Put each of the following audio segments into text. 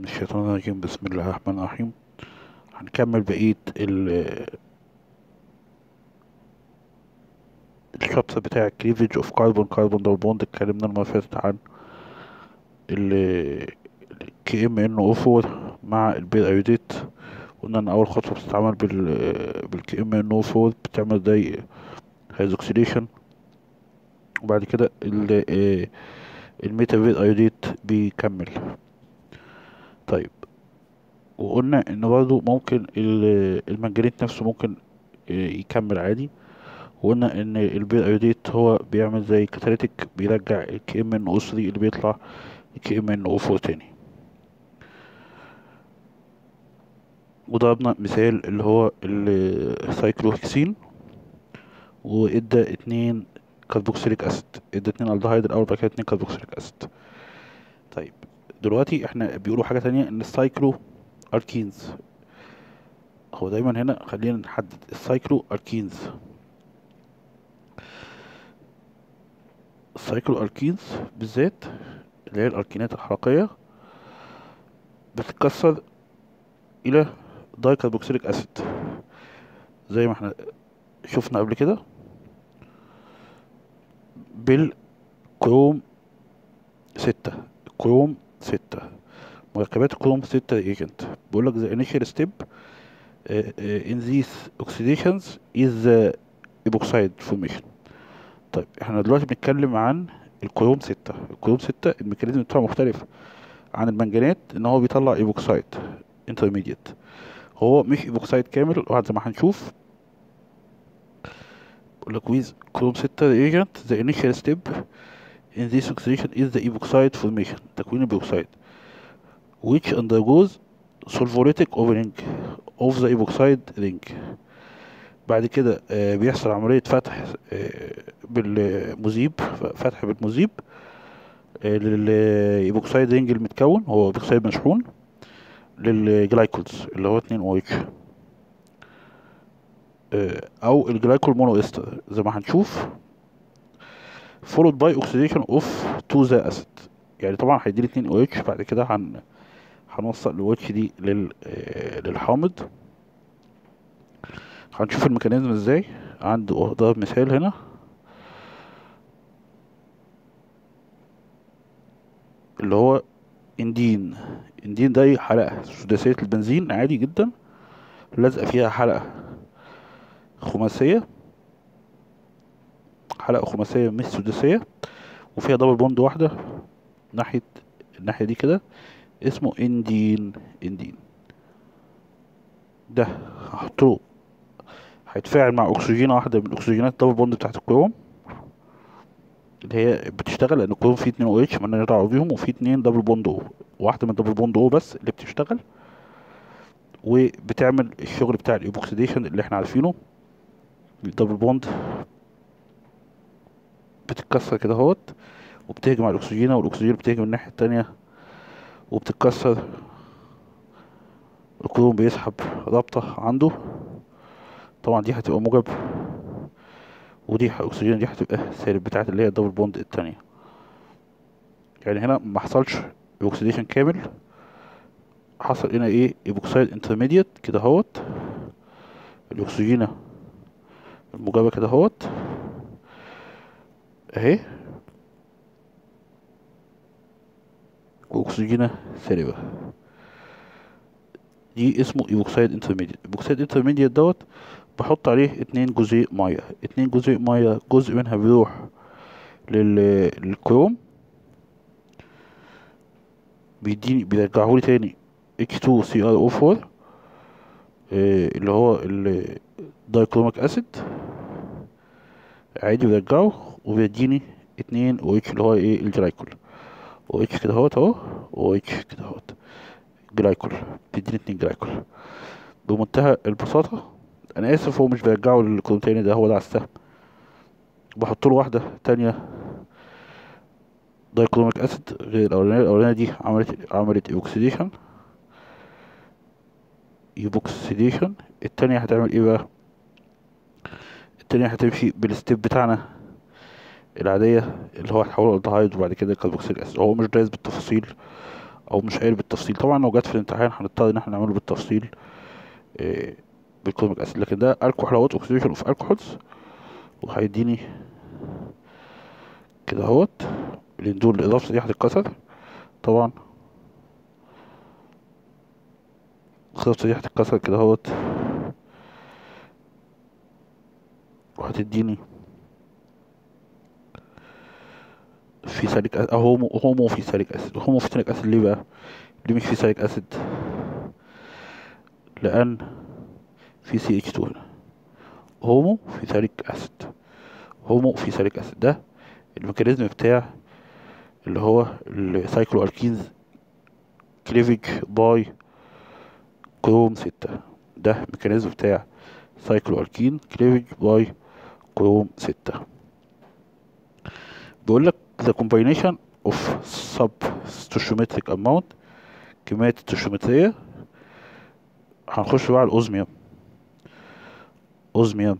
من الشيطان الرجيم بسم الله الرحمن الرحيم هنكمل بقية ال الشابتر بتاع الكليفج اوف كربون كربون دبل بوند اتكلمنا المرة اللي فاتت عن ال كي ام ان او 4 مع البير ايوديت قلنا ان اول خطوة بتتعمل بال بالكي ام ان او 4 بتعمل زي هيدروكسيليشن وبعد كده ال الميتا بير ايوديت بيكمل طيب وقلنا ان برضه ممكن المنجنيت نفسه ممكن يكمل عادي وقلنا ان البير ايوديت هو بيعمل زي كاتاليتيك بيرجع الكي ام ان او 3 اللي بيطلع الكي ام ان او 4 تاني وضربنا مثال اللي هو السايكلوهكسين وادى اتنين كربوكسيليك اسيد ادى اتنين الدهايد الاول بعد كده اتنين كربوكسيليك اسيد طيب دلوقتي احنا بيقولوا حاجة تانية ان السايكلو اركينز هو دايما هنا خلينا نحدد السايكلو اركينز السايكلو اركينز بالذات اللي هي الاركينات الحلقية بتتكسر الى دايكربوكسيليك اسيد زي ما احنا شفنا قبل كده بالكروم ستة كروم ستة مركبات الكروم ستة ايجنت بيقول لك the initial step uh, uh, in these oxidations is the epoxide formation طيب احنا دلوقتي بنتكلم عن الكروم ستة الكروم ستة الميكانيزم بتاعه مختلف عن المنجنات ان هو بيطلع ايبوكسايد انترميديت هو مش ايبوكسايد كامل وبعد زي ما هنشوف بيقول لك with chrome 6 reagent the initial step in this oxidation is the epoxide formation تكوين الايبوكسايد which undergoes sulfurytic opening of the epoxide ring بعد كده آه بيحصل عملية فتح آه بالمذيب فتح بالمذيب آه للايبوكسايد رينج المتكون هو ايبوكسايد مشحون للجلايكولز اللي هو 2 او اتش او الجلايكول مونو استر زي ما هنشوف followed by oxidation of to the acid يعني طبعا هيديلي 2 او اتش بعد كده هن هنوصل ال OH دي لل للحامض هنشوف الميكانيزم ازاي عند ضرب مثال هنا اللي هو اندين اندين ده حلقة سداسية البنزين عادي جدا لازقة فيها حلقة خماسية حلقة خماسية مش سداسية وفيها دبل بوند واحدة ناحية الناحية دي كده اسمه اندين اندين ده هحطه هيتفاعل مع اكسجينة واحدة من الاكسجينات دبل بوند بتاعت الكروم اللي هي بتشتغل لان الكروم فيه اتنين او اتش مالناش دعوة بيهم وفيه اتنين دبل بوند او واحدة من دبل بوند او بس اللي بتشتغل وبتعمل الشغل بتاع الايبوكسيديشن اللي احنا عارفينه الدبل بوند بتتكسر كده اهوت وبتهجم على الاكسجين والاكسجين بتهجم الناحية التانية وبتتكسر الكروم بيسحب رابطة عنده طبعا دي هتبقى موجب ودي الاكسجين دي هتبقى سالب بتاعت اللي هي الدبل بوند التانية يعني هنا ما حصلش ايبوكسيديشن كامل حصل هنا ايه ايبوكسايد انترميديت كده اهوت الاكسجينة الموجبة كده اهوت اهي واكسجينة سالبة دي اسمه ايبوكسايد انترميديت ايبوكسايد انترميديت دوت بحط عليه اتنين جزيء مية اتنين جزيء مية جزء منها بيروح لل... للكروم بيديني بيرجعهولي تاني H2CrO4 اه اللي هو الدايكروميك اسيد عادي بيرجعه وبيديني اتنين او اتش اللي هو ايه الجلايكول او اتش كده اهوت اهو او اتش كده اهوت جلايكول بيديني اتنين جلايكول بمنتهى البساطة انا اسف هو مش بيرجعه للكروم تاني ده هو ده على السهم بحط له واحدة تانية دايكروميك اسيد غير الاولانية الاولانية دي عملت عملت ايبوكسيديشن ايبوكسيديشن التانية هتعمل ايه بقى التانية هتمشي بالستيب بتاعنا العادية اللي هو هتحوله الدهايد وبعد كده كاربوكسيليك اسيد هو مش دايس بالتفاصيل او مش قايل بالتفصيل طبعا لو جت في الامتحان هنضطر ان احنا نعمله بالتفصيل إيه بالكروميك اسيد لكن ده الكحولات اوكسيديشن اوف الكحولز وهيديني كده اهوت الاندول الاضافه دي هتتكسر طبعا الاضافه دي هتتكسر كده اهوت وهتديني في ساليك أسيد هومو هومو في ساليك اسيد هومو في ساليك اسيد ليه بقى ليه مش في ساليك اسيد لان في سي اتش 2 هنا هومو في ساليك اسيد هومو في ساليك اسيد ده الميكانيزم بتاع اللي هو السايكلو الكينز كليفج باي كروم ستة ده الميكانيزم بتاع سايكلو الكين كليفج باي كروم ستة بيقول لك the combination of substoichiometric amount كمية التشومترية هنخش بقى على الأوزميوم أوزميوم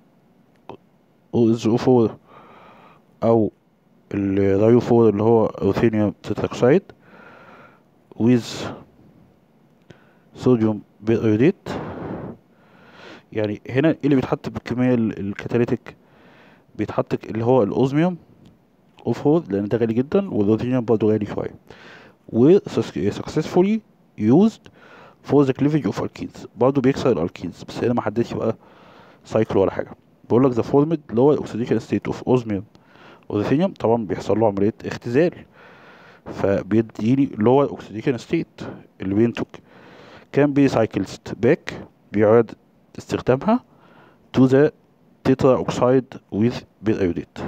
او فور أو الرايو فور اللي هو روثينيوم تتراكسايد with صوديوم بيريوديت يعني هنا ايه اللي بيتحط بالكمية الكاتاليتيك بيتحط اللي هو الأوزميوم اوف هود لان ده غالي جدا والروثينيوم برضه غالي شويه و successfully used for the cleavage of alkenes برضه بيكسر الالكينز بس هنا ما حددش بقى سايكل ولا حاجه بيقول لك the formed lower oxidation state of osmium والروثينيوم طبعا بيحصل له عمليه اختزال فبيديني lower oxidation state اللي بينتج كان بي cycled back بيعاد استخدامها to the tetra oxide with periodate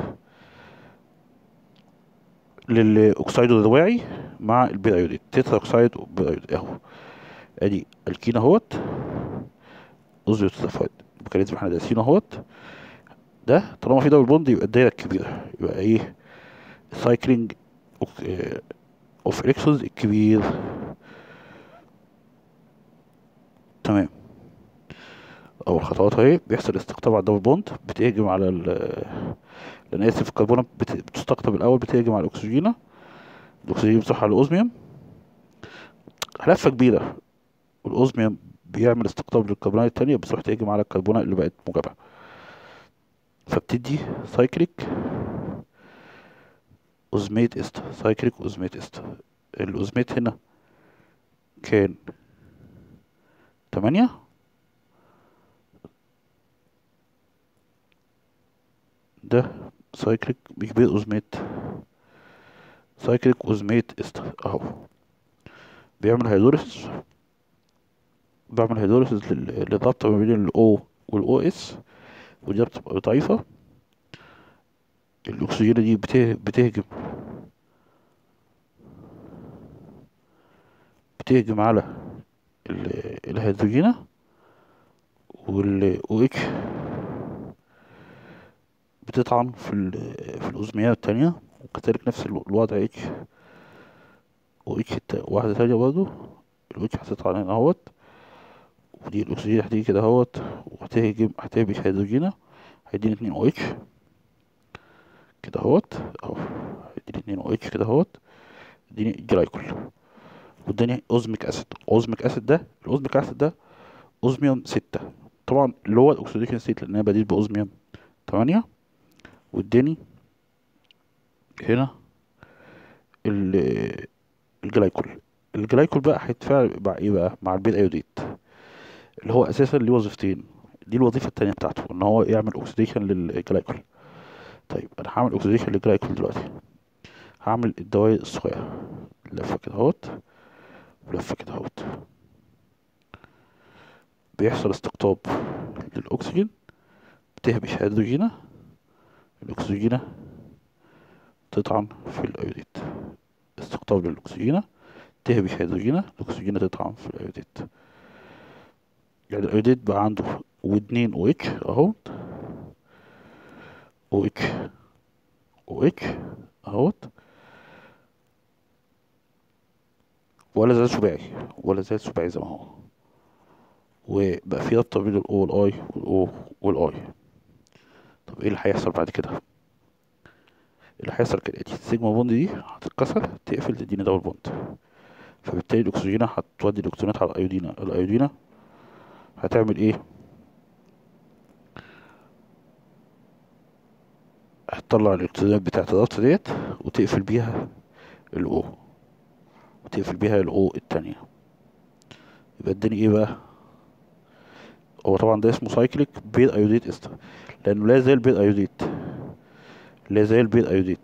للاكسيد الرباعي مع البيرايوديت تترا اوكسيد وبيرايوديت اهو ادي الكين اهوت اوزيوترافايد الميكانيزم احنا دارسينه اهوت ده طالما في دبل بوند يبقى الدايره الكبيره يبقى ايه سايكلينج اوف الكترونز الكبير تمام اول خطوات اهي بيحصل استقطاب على الدبل بوند بتهجم على ال لان اسف الكربونات بتستقطب الاول بتهجم على الاكسجين الاكسجين بتروح على الاوزميوم لفه كبيره والاوزميوم بيعمل استقطاب للكربونات التانية بتروح تهجم على الكربونات اللي بقت موجبة فبتدي سايكليك اوزميت است سايكليك اوزميت است الاوزميت هنا كان تمانية ده سايكليك مش بيت اوزميت سايكليك اوزميت است اهو بيعمل هيدروليسيس بعمل هيدروليسيس للربط ما بين الاو والاو اس ودي بتبقى ضعيفة الاكسجين دي بتهجم بتهجم على الهيدروجينة وال OH بتطعن في ال في الأوزميات التانية وكذلك نفس الوضع اتش واتش واحدة تانية برضو الاتش هتطعن هنا اهوت ودي الأكسجين هتيجي كده اهوت وهتهجم هتهبش هيدروجينة هيديني اتنين او اتش كده اهوت اهو هيديني اتنين او اتش كده اهوت اديني جلايكول واداني اوزميك اسيد اوزميك اسيد ده الاوزميك اسيد ده اوزميوم ستة طبعا اللي هو الاكسيديشن ستيت لان انا بديل باوزميوم تمانية واداني هنا الجلايكول الجلايكول بقى هيتفاعل مع ايه بقى مع البيت ايوديت اللي هو اساسا ليه وظيفتين دي الوظيفه التانية بتاعته ان هو يعمل اوكسيديشن للجلايكول طيب انا هعمل اوكسيديشن للجلايكول دلوقتي هعمل الدوائر الصغيره لفه كده اهوت ولفه كده اهوت بيحصل استقطاب للاكسجين بتهبش هيدروجينة الاكسجينة تطعن في الايوديت استقطاب للاكسجينة تهبش هيدروجينة الاكسجينة تطعن في الايوديت يعني الايوديت بقى عنده واتنين او اتش اهوت او اتش او اتش اهوت ولا زال سباعي ولا زال سباعي زي ما هو وبقى في رابطة بين الاو والاي والاو والاي طب ايه اللي هيحصل بعد كده اللي هيحصل كالاتي السيجما بوند دي هتتكسر تقفل تديني دبل بوند فبالتالي الاكسجينة هتودي الالكترونات على الايودينة الايودينة هتعمل ايه هتطلع الالكترونات بتاعت الضغط ديت وتقفل بيها الاو وتقفل بيها الاو التانية يبقى اداني ايه بقى هو طبعا ده اسمه سايكليك بير ايوديت استر لانه لا زال بير ايوديت لا زال بير ايوديت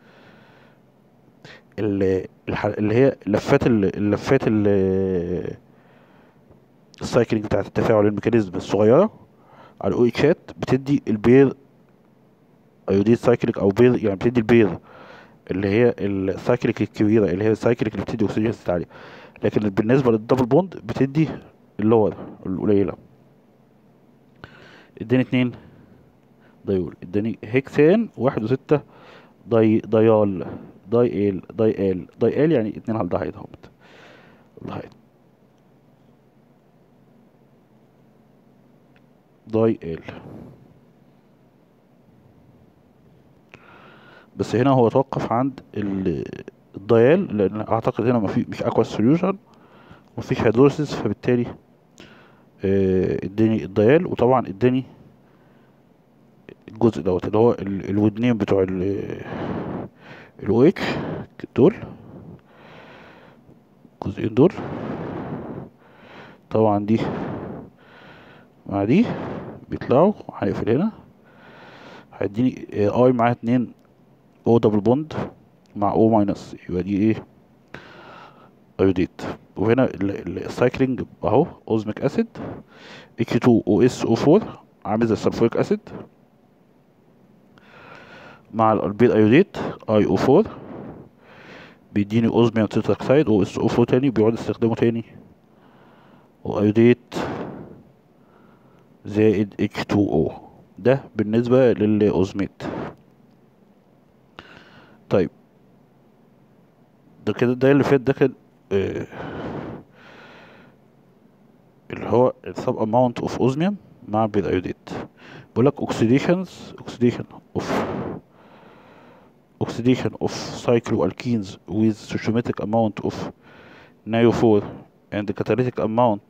اللي, اللي هي لفات ال- اللفات ال- السايكلينج بتاعت التفاعل الميكانيزم الصغيرة على الاو اتشات بتدي البير ايوديت سايكليك او بير يعني بتدي البير اللي هي السايكليك الكبيرة اللي هي السايكليك اللي بتدي اكسجين عالية لكن بالنسبة للدبل بوند بتدي اللور القليلة اداني اتنين دايول اداني هيكسان واحد وستة داي دايال داي ال داي ال داي ال يعني اتنين هالدهايد اهوت الدهايد داي ال بس هنا هو توقف عند ال- الديال لان اعتقد هنا ما في مش اكوا سوليوشن مفيش هيدروسيس فبالتالي آه، اداني الديال وطبعا اداني الجزء دوت اللي هو ال- الودنين بتوع ال الاو اتش دول الجزئين دول طبعا دي مع دي بيطلعوا هنقفل هنا هيديني اي معاها اتنين او دبل بوند مع او ماينس يبقى دي ايه ايوديت وهنا السايكلينج اهو اوزميك اسيد اتش 2 او اس او 4 عامل زي السلفوريك اسيد مع البير ايوديت اي او 4 بيديني اوزميوم تيتراكسيد او اس او 4 تاني بيقعد استخدمه تاني وايوديت زائد اتش 2 او ده بالنسبة للاوزميت طيب ده كده ده اللي فات ده كان آه اللي هو السب اماونت اوف اوزميوم مع بالايوديت بيقول لك اوكسيديشنز اوكسيديشن اوف oxidation of cycloalkenes with stoichiometric amount of NiO4 and the catalytic amount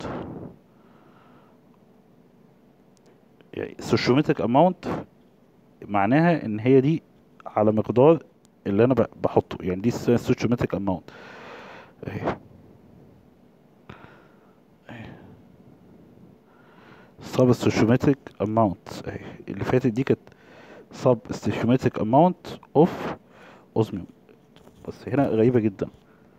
يعني stoichiometric amount معناها ان هي دي على مقدار اللي انا ب- بحطه يعني دي اسمها stoichiometric amount اهي sub stoichiometric amount اهي اللي فاتت دي كانت sub stoichiometric amount of osmium بس هنا غريبة جدا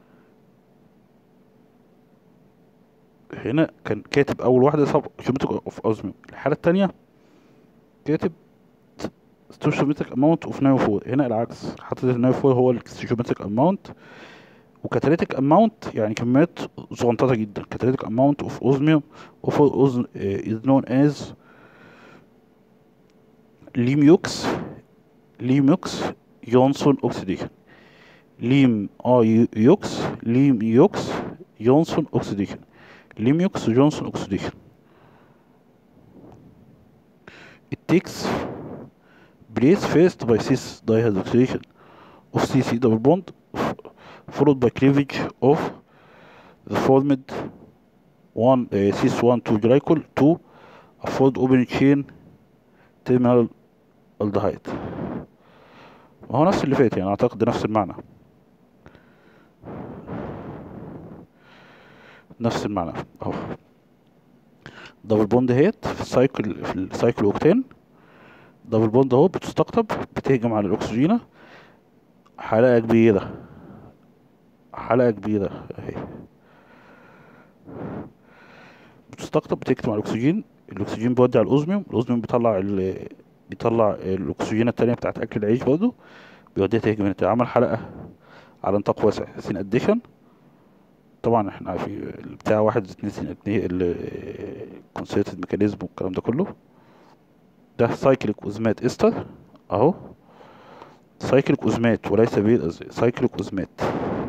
هنا كان كاتب اول واحدة sub stoichiometric of osmium الحالة التانية كاتب stoichiometric amount of NiO4 هنا العكس حاطط ال NiO4 هو ال stoichiometric amount وكاتاليتيك amount يعني كميات صغنططة جدا كاتاليتيك amount of osmium of osm uh, is known as ليميوكس ليميوكس يونسون اوكسيديشن ليم اي يوكس ليم يوكس يونسون اوكسيديشن ليميوكس جونسون اوكسيديشن It takes place first by cis dihydroxylation of CC double bond f- followed by cleavage of the formed one uh, cis 1 2 glycol to a fold open chain terminal الدهايد ما هو نفس اللي فات يعني اعتقد ده نفس المعنى نفس المعنى اهو دبل بوند هيت في السايكل في السايكل اوكتين دبل بوند اهو بتستقطب بتهجم على الاكسجينة حلقة كبيرة حلقة كبيرة اهي بتستقطب بتكتم على الاكسجين الاكسجين بيودي على الاوزميوم الاوزميوم بيطلع ال بيطلع الاكسجينة التانية بتاعت اكل العيش برضه بيوديها تهجم هنا عمل حلقة على نطاق واسع سين اديشن طبعا احنا في البتاع واحد اتنين سين اتنين الكونسيرتد ميكانيزم والكلام ده كله ده سايكليك اوزمات استر اهو سايكليك اوزمات وليس بير سايكليك اوزمات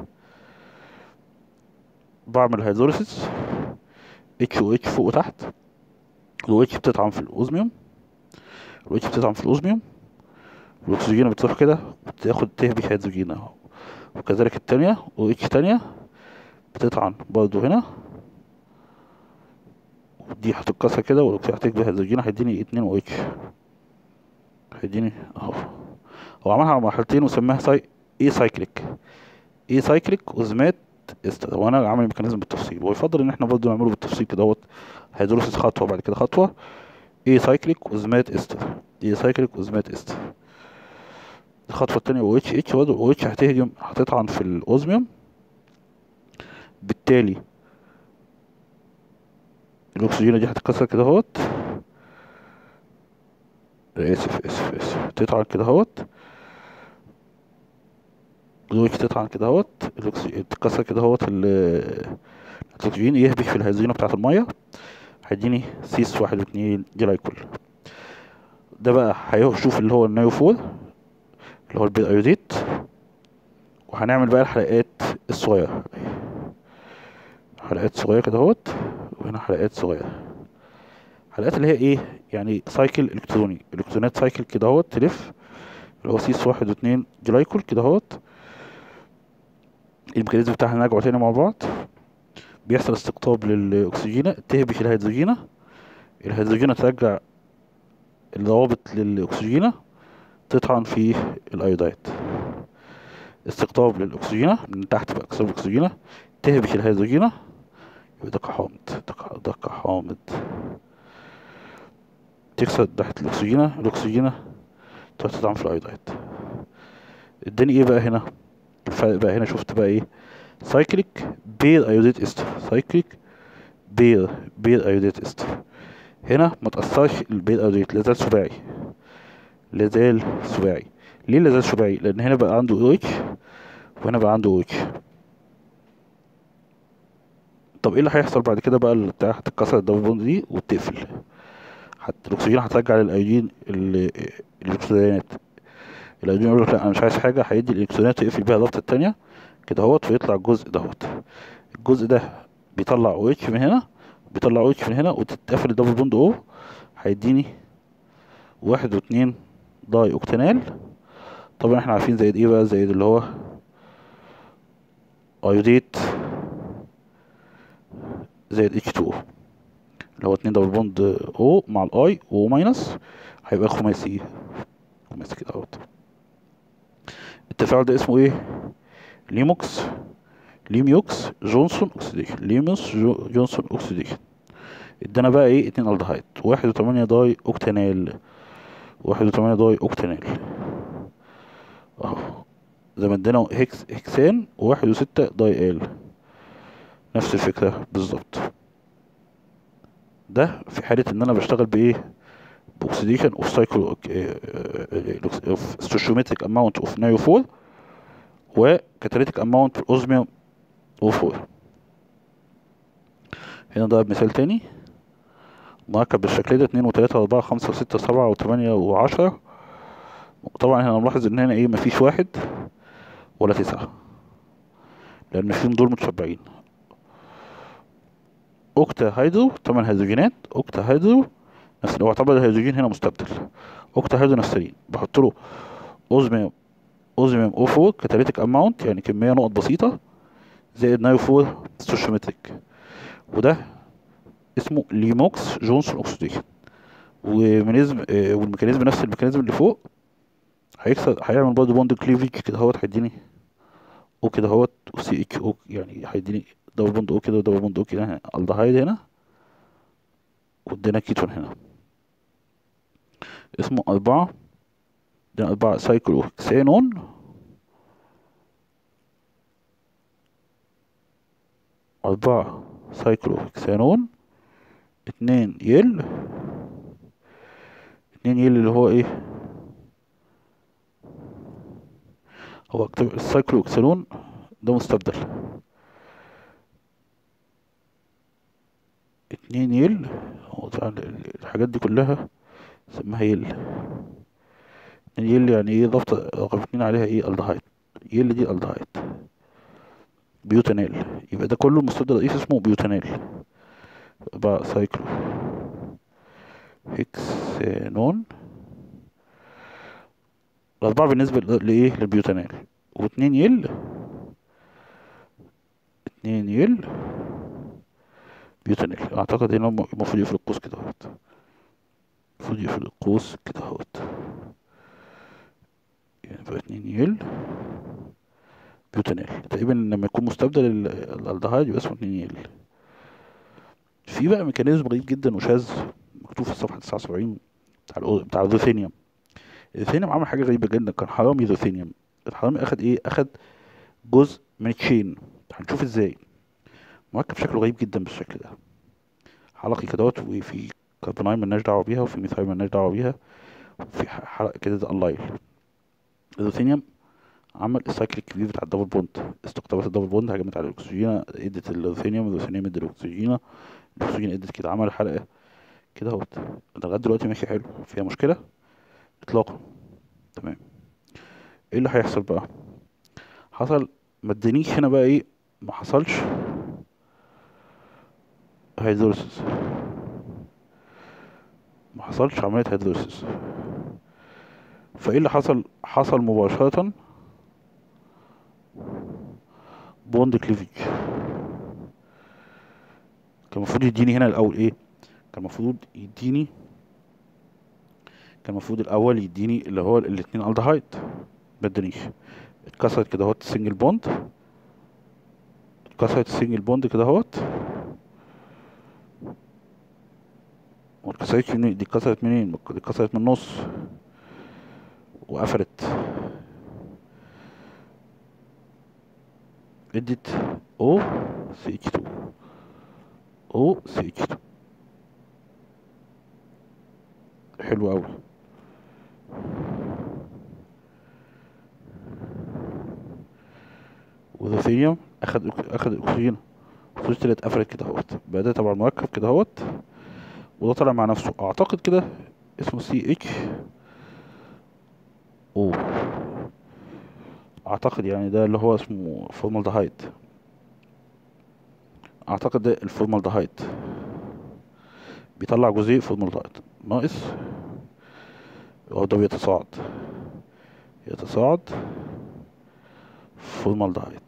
بعمل هيدروليسيس اتش او اتش فوق وتحت الاو اتش بتطعم في الاوزميوم الاو اتش بتطعم في الاوزميوم والاكسجين بتروح كده وتاخد تهبش هيدروجين اهو وكذلك التانية او اتش تانية بتطعن برضو هنا ودي هتتكسر كده والاكسجين هتكبر هيدروجين هيديني اتنين او اتش هيديني اهو هو عملها على مرحلتين وسماها ساي ايه سايكليك ايه سايكليك اوزمات استر وانا عامل الميكانيزم بالتفصيل ويفضل ان احنا برضو نعمله بالتفصيل كده اهوت هيدروسيس خطوه بعد كده خطوه ايه سايكليك اوزمات استر ايه سايكليك اوزمات استر الخطوه التانية او اتش اتش برضه او اتش هتهجم هتطعن في الاوزميوم بالتالي الاكسجين دي هتتكسر كده اهوت اسف اسف اسف تطعن كده اهوت الوش تطعن كده اهوت الأكسجين- تتكسر كده اهوت ال- الاكسجين يهبش في الهيدروجين بتاعت الميه هيديني سيس واحد واتنين جلايكول ده بقى هيشوف اللي هو النيوفور اللي هو البيرايوديت وهنعمل بقى الحلقات الصغيرة حلقات صغيرة كده اهوت وهنا حلقات صغيرة حلقات اللي هي ايه يعني سايكل الكتروني الكترونات سايكل كده اهوت تلف اللي هو سيس واحد واتنين جلايكول كده اهوت الميكانيزم بتاعها نرجعه تاني مع بعض بيحصل استقطاب للأكسجينة تهبش الهيدروجينة الهيدروجينة ترجع الروابط للأكسجينة تطعن في الأيودايد استقطاب للأكسجينة من تحت بقى استقطاب الأكسجينة تهبش الهيدروجينة يبقى دقة حامض دقة دقة حامض تكسر تحت الأكسجينة الأكسجينة تروح تطعن في الأيودايد اداني ايه بقى هنا الفرق بقى هنا شفت بقى ايه سايكليك بير ايوديت استر سايكليك بير بير ايوديت استر هنا ما تأثرش البير ايوديت لازال سباعي لازال سباعي ليه لازال سباعي لان هنا بقى عنده او اتش وهنا بقى عنده او اتش طب ايه اللي هيحصل بعد كده بقى اللي بتاع هتتكسر الدبل بوند دي وبتقفل حتى الاكسجين هترجع للايودين ال- الاكسجينات الايودين يقول لك لا انا مش عايز حاجه هيدي الالكترونات ويقفل بيها الضغط التانية كده اهوت فيطلع الجزء دهوت الجزء ده بيطلع او اتش من هنا بيطلع او اتش من هنا وتتقفل الدبل بوند او هيديني واحد واتنين داي اوكتانال طبعا احنا عارفين زائد ايه بقى زائد اللي هو ايوديت زائد اتش 2 اللي هو اتنين دبل بوند او مع الاي او ماينس هيبقى خماسي خماسي كده اهوت التفاعل ده اسمه ايه ليموكس ليميوكس جونسون اوكسيديشن ليموس جو جونسون اوكسيديشن ادانا بقى ايه اتنين الدهايد واحد وتمانية داي اوكتانال واحد وتمانية داي اوكتانال اهو زي ما ادانا هكس هكسان وواحد وستة داي ال نفس الفكرة بالظبط ده في حالة ان انا بشتغل بايه باكسيديشن اوف سايكلو اوف ستوشيومتريك اماونت اوف نيوفور وكاتاليتيك اماونت في الاوزميوم او 4 هنا ده مثال تاني مركب بالشكل ده اتنين وتلاتة واربعة خمسة وستة وسبعة وتمانية وعشرة طبعا هنا نلاحظ ان هنا ايه مفيش واحد ولا تسعة لان فيهم دول متشبعين اوكتا هيدرو تمن هيدروجينات اوكتا هيدرو نفس هو اعتبر الهيدروجين هنا مستبدل اوكتا هيدرو نفسين بحط له اوزميوم اوزميوم او 4 كاتاليتيك اماونت يعني كميه نقط بسيطه زائد نايو 4 ستوشيومتريك وده اسمه ليموكس جونسون اوكسيديشن وميكانيزم آه، والميكانيزم نفس الميكانيزم اللي فوق هيكسر هيعمل برضه بوند كليفج كده اهوت هيديني او كده اهوت وسي اتش او يعني هيديني دبل بوند او كده ودبل بوند او كده هنا الدهايد هنا وادينا كيتون هنا اسمه أربعة ده أربعة سايكلو هكسانون أربعة سايكلو هكسانون اتنين يل اتنين يل اللي هو ايه هو اكتب السايكلو هكسانون ده مستبدل اتنين يل هو طبعا ال- الحاجات دي كلها اسمها يل اتنين يل يعني ايه ضغط رقم اتنين عليها ايه الدهايد يل دي الدهايد بيوتانيل يبقى ده كله المستبدل الرئيسي اسمه بيوتانيل بقى سايكلو هكسانون الأربعة بالنسبة ل- لإيه للبيوتانيل واتنين يل اتنين يل بيوتانيل اعتقد هنا الم- المفروض يقفل القوس كده اهوت المفروض يقفل القوس كده اهوت يعني بقى اتنين يل بيوتانيل تقريبا لما يكون مستبدل ال- الالدهايد يبقى اسمه اتنين يل في بقى ميكانيزم غريب جدا وشاذ مكتوب في الصفحة 79 بتاع الأو- بتاع الروثينيوم الروثينيوم عمل حاجة غريبة جدا كان حرامي روثينيوم الحرامي أخد إيه؟ أخد جزء من تشين هنشوف إزاي مركب شكله غريب جدا بالشكل ده حلقي كدهوت وفي كربوناي ملناش دعوة بيها وفي ميثايل ملناش دعوة بيها وفي ح- حلقة كده ده اللايل الروثينيوم عمل السايكل الكبير بتاع الدبل بوند استقطبت الدبل بوند هجمت على الاكسجين ادت الروثينيوم الروثينيوم ادى الاكسجين الاكسجين ادت كده عمل حلقة كده اهوت ده لغاية دلوقتي ماشي حلو فيها مشكلة اطلاقا تمام ايه اللي هيحصل بقى حصل ما ادانيش هنا بقى ايه ما حصلش هيدروسيس ما حصلش عملية هيدروسيس فايه اللي حصل حصل مباشرة بوند كليفيج كان المفروض يديني هنا الاول ايه كان المفروض يديني كان المفروض الاول يديني اللي هو الاتنين الدهايد ما ادانيش اتكسرت كده اهوت السنجل بوند اتكسرت السنجل بوند كده اهوت ما اتكسرتش منين دي اتكسرت منين دي اتكسرت من النص وقفلت ادت او سي اتش 2 او سي اتش 2 حلو قوي والروثينيوم اخد اخد الاكسجين الفلوس طلعت قفلت كده اهوت بقى ده تبع المركب كده اهوت وده طلع مع نفسه اعتقد كده اسمه سي اتش او اعتقد يعني ده اللي هو اسمه فورمالدهايد اعتقد ده الفورمالدهايد بيطلع جزيء فورمالدهايد ناقص هو ده بيتصاعد يتصاعد فورمالدهايد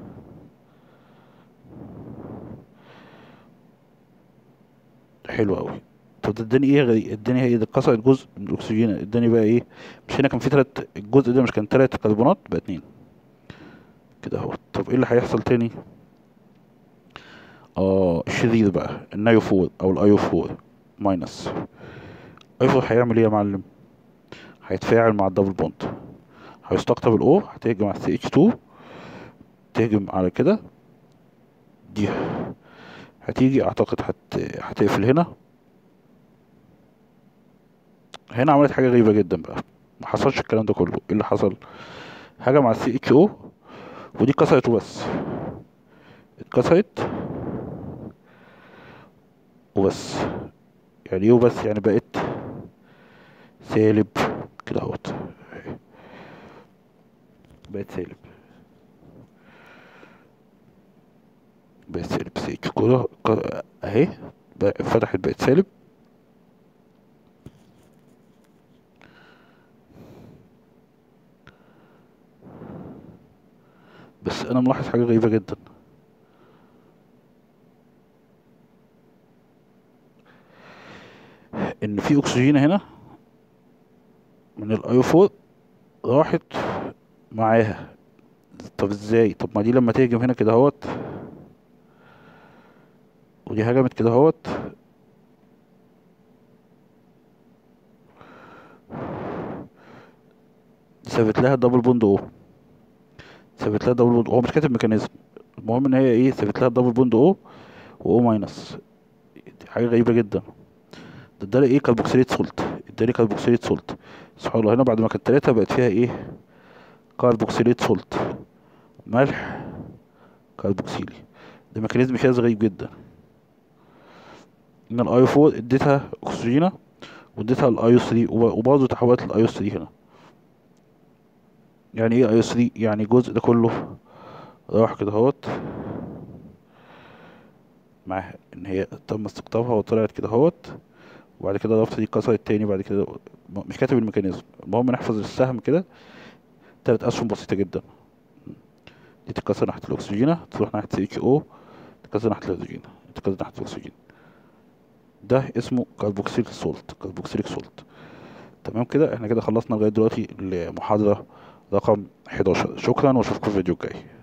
حلو قوي طب ده اداني ايه غريب اداني ايه ده اتكسرت جزء من الاكسجين اداني بقى ايه مش هنا كان في تلات الجزء ده مش كان تلات كربونات بقى اتنين كده اهو طب ايه اللي هيحصل تاني اه الشرير بقى النايو فور او الايو فور ماينس ايو فور هيعمل ايه يا معلم هيتفاعل مع الدبل بوند هيستقطب الاو هتهجم على السي اتش 2 تهجم على كده دي هتيجي اعتقد هت... هتقفل هنا هنا عملت حاجه غريبه جدا بقى ما حصلش الكلام ده كله ايه اللي حصل هجم على السي اتش او ودي اتكسرت وبس اتكسرت وبس يعني ايه وبس يعني بقت سالب كده اهوت بقت سالب بقت سالب سي اتش كده ك- اهي بقى- فتحت بقت سالب بس انا ملاحظ حاجه غريبه جدا ان في اكسجين هنا من الايو 4 راحت معاها طب ازاي طب ما دي لما تهجم هنا كده اهوت ودي هجمت كده اهوت ثابت لها دبل بوند او ثابت لها دبل بوند هو مش كاتب ميكانيزم المهم ان هي ايه ثابت لها دبل بوند او واو ماينس دي حاجه غريبه جدا ده ادالي ايه كربوكسيليت سولت ادالي كربوكسيليت سولت سبحان الله هنا بعد ما كانت تلاتة بقت فيها ايه كربوكسيليت سولت ملح كربوكسيلي ده ميكانيزم شاذ غريب جدا ان الايو 4 اديتها اكسجينة واديتها الايو 3 وب- وبرضه تحولت للايو 3 هنا يعني ايه ايو 3 يعني الجزء ده كله راح كده اهوت مع ان هي تم استقطابها وطلعت كده اهوت وبعد كده الرابطة دي اتكسرت تاني بعد كده م- مش كاتب الميكانيزم المهم نحفظ السهم كده تلات اسهم بسيطة جدا دي تتكسر ناحية الأكسجين تروح ناحية سي كي أو تتكسر ناحية الهيدروجين تتكسر ناحية الأكسجين ده اسمه كاربوكسيل سولت كاربوكسيليك سولت تمام كده احنا كده خلصنا لغاية دلوقتي المحاضرة رقم 11 شكرا واشوفكم في الفيديو الجاي